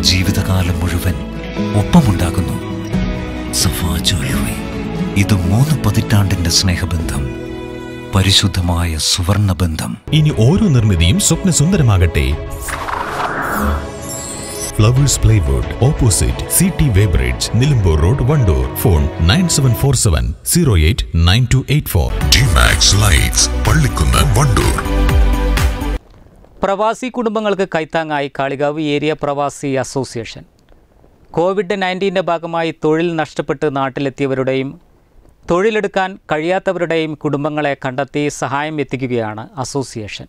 ജീവിതകാലം മുഴുവൻ ഒപ്പമുണ്ടാകുന്നു സഫ ജ്വല്ലറി ഇത് മൂന്ന് പതിറ്റാണ്ടിന്റെ സ്നേഹബന്ധം പരിശുദ്ധമായ സുവർണബന്ധം ഇനി ഓരോ നിർമ്മിതിയും സ്വപ്നസുന്ദരമാകട്ടെ flowers plywood opposite C T weighbridge Nilambur road Wandoor phone nine seven four seven zero eight nine two eight four gmax lights Pallikkunnu Wandoor പ്രവാസി കുടുംബങ്ങൾക്ക് കൈത്താങ്ങായി Kalikavu area Pravasi association covid നയൻറ്റീൻ്റെ ഭാഗമായി തൊഴിൽ നഷ്ടപ്പെട്ട് നാട്ടിലെത്തിയവരുടെയും തൊഴിലെടുക്കാൻ കഴിയാത്തവരുടെയും കുടുംബങ്ങളെ കണ്ടെത്തി സഹായം എത്തിക്കുകയാണ് അസോസിയേഷൻ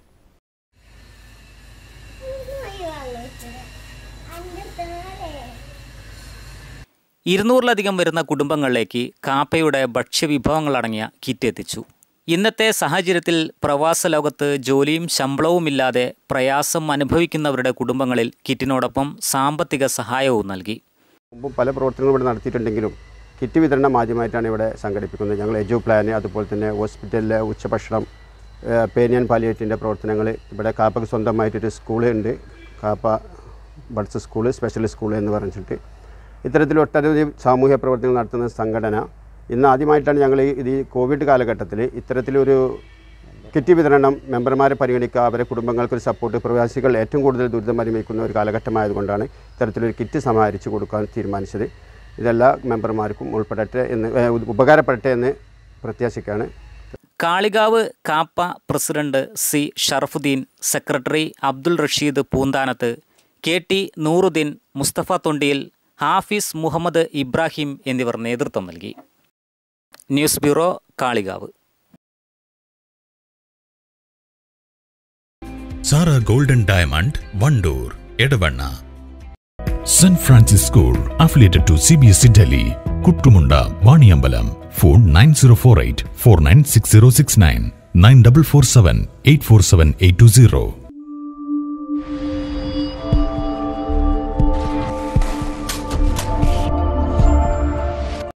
ഇരുന്നൂറിലധികം വരുന്ന കുടുംബങ്ങളിലേക്ക് കാപ്പയുടെ ഭക്ഷ്യവിഭവങ്ങളടങ്ങിയ കിറ്റ് എത്തിച്ചു ഇന്നത്തെ സാഹചര്യത്തിൽ പ്രവാസ ലോകത്ത് ജോലിയും ശമ്പളവുമില്ലാതെ പ്രയാസം അനുഭവിക്കുന്നവരുടെ കുടുംബങ്ങളിൽ കിറ്റിനോടൊപ്പം സാമ്പത്തിക സഹായവും നൽകി മുമ്പും പല പ്രവർത്തനങ്ങളും ഇവിടെ നടത്തിയിട്ടുണ്ടെങ്കിലും കിറ്റ് വിതരണം ആദ്യമായിട്ടാണ് ഇവിടെ സംഘടിപ്പിക്കുന്നത് ഞങ്ങൾ എജു പ്ലാന് അതുപോലെ തന്നെ ഹോസ്പിറ്റലിലെ ഉച്ചഭക്ഷണം ഏഹ് പേനിയൻ പാലിയേറ്റിൻ്റെ പ്രവർത്തനങ്ങൾ ഇവിടെ കാപ്പക്ക് സ്വന്തമായിട്ടൊരു സ്കൂളുണ്ട് Kappa buds school special school എന്ന് പറഞ്ഞിട്ട് ഇത്തരത്തിൽ ഒട്ടനവധി സാമൂഹ്യ പ്രവർത്തനങ്ങൾ നടത്തുന്ന സംഘടന ഇന്ന് ആദ്യമായിട്ടാണ് ഞങ്ങൾ ഈ- ഇത് ഈ കോവിഡ് കാലഘട്ടത്തിൽ ഇത്തരത്തിലൊരു കിറ്റ് വിതരണം മെമ്പർമാരെ പരിഗണിക്കുക അവരെ കുടുംബങ്ങൾക്കൊരു സപ്പോർട്ട് പ്രവാസികൾ ഏറ്റവും കൂടുതൽ ദുരിതം അനുഭവിക്കുന്ന ഒരു കാലഘട്ടമായതുകൊണ്ടാണ് ഇത്തരത്തിലൊരു കിറ്റ് സമാഹരിച്ച് കൊടുക്കാൻ തീരുമാനിച്ചത് ഇതെല്ലാ മെമ്പർമാർക്കും ഉൾപ്പെടട്ടെ എന്ന് ഏഹ്, ഉപകാരപ്പെടട്ടെ എന്ന് പ്രത്യാശിക്കുകയാണ് Kalikavu Kappa president C Sharafuddin secretary Abdul Rasheed Poonthanath K T Nooruddin Musthafa Thondiyil Hafiz Muhammad Ibrahim എന്നിവർ നേതൃത്വം നൽകി news bureau Kalikavu Sara golden diamond Wandoor Edavanna saint Francis school affiliated to C B S E Delhi Kuttumunda Vaniyambalam phone nine zero four eight four nine six zero six nine nine double four seven eight four seven eight two zero